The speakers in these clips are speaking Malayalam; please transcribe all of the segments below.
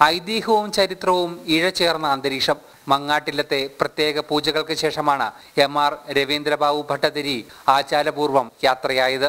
ഐതിഹ്യവും ചരിത്രവും ഇഴചേർന്ന അന്തരീക്ഷം മങ്ങാട്ടില്ലത്തെ പ്രത്യേക പൂജകൾക്ക് ശേഷമാണ് എം ആർ രവീന്ദ്രബാബു ഭട്ടതിരി ആചാരപൂർവം യാത്രയായത്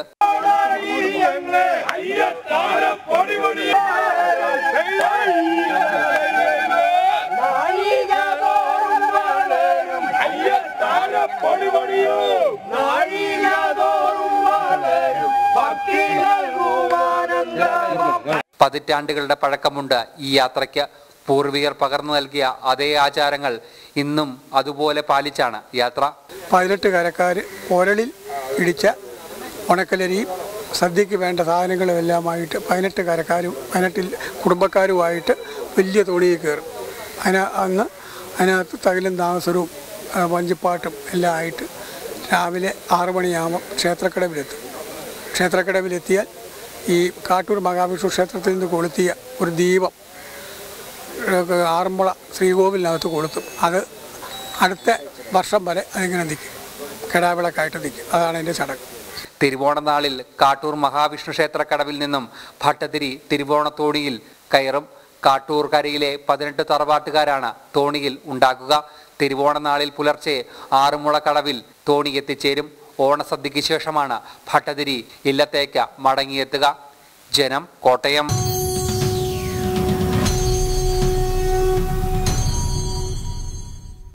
പതിറ്റാണ്ടുകളുടെ പഴക്കമുണ്ട് ഈ യാത്രയ്ക്ക് പൂർവികർ പകർന്നു നൽകിയ അതേ ആചാരങ്ങൾ ഇന്നും അതുപോലെ പാലിച്ചാണ് യാത്ര പതിനെട്ട് കരക്കാർ ഒരളിൽ ഇടിച്ച ഉണക്കലരിയും സദ്യക്ക് വേണ്ട സാധനങ്ങളും എല്ലാമായിട്ട് പതിനെട്ട് കരക്കാരും പതിനെട്ടിൽ കുടുംബക്കാരുമായിട്ട് വലിയ തോണിയിൽ കയറും അതിന അന്ന് അതിനകത്ത് തകിലും താമസവും ആ, വഞ്ചിപ്പാട്ടും എല്ലാം ആയിട്ട് രാവിലെ ആറ് മണിയാകുമ്പോൾ ക്ഷേത്രക്കടവിലെത്തും ക്ഷേത്രക്കടവിലെത്തിയാൽ ഈ കാട്ടൂർ മഹാവിഷ്ണു ക്ഷേത്രത്തിൽ നിന്ന് കൊളുത്തിയ ഒരു ദീപം ഏഹ്, ആറന്മുള ശ്രീകോവിലിനകത്ത് കൊളുത്തും അത് അടുത്ത വർഷം വരെ അതിങ്ങനെ നിൽക്കും കിടാവിളക്കായിട്ട് നിൽക്കും അതാണ് അതിൻ്റെ ചടങ്ങ് തിരുവോണനാളിൽ കാട്ടൂർ മഹാവിഷ്ണു ക്ഷേത്ര കടവിൽ നിന്നും ഭട്ടതിരി തിരുവോണത്തോണിയിൽ കയറും കാട്ടൂർ കരയിലെ പതിനെട്ട് തറവാട്ടുകാരാണ് തോണിയിൽ ഉണ്ടാക്കുക തിരുവോണനാളിൽ പുലർച്ചെ ആറുമുള കടവിൽ തോണി എത്തിച്ചേരും ഓണസദ്യയ്ക്ക് ശേഷമാണ് ഭട്ടതിരി ഇല്ലത്തേക്ക് മടങ്ങിയെത്തുക ജനം കോട്ടയം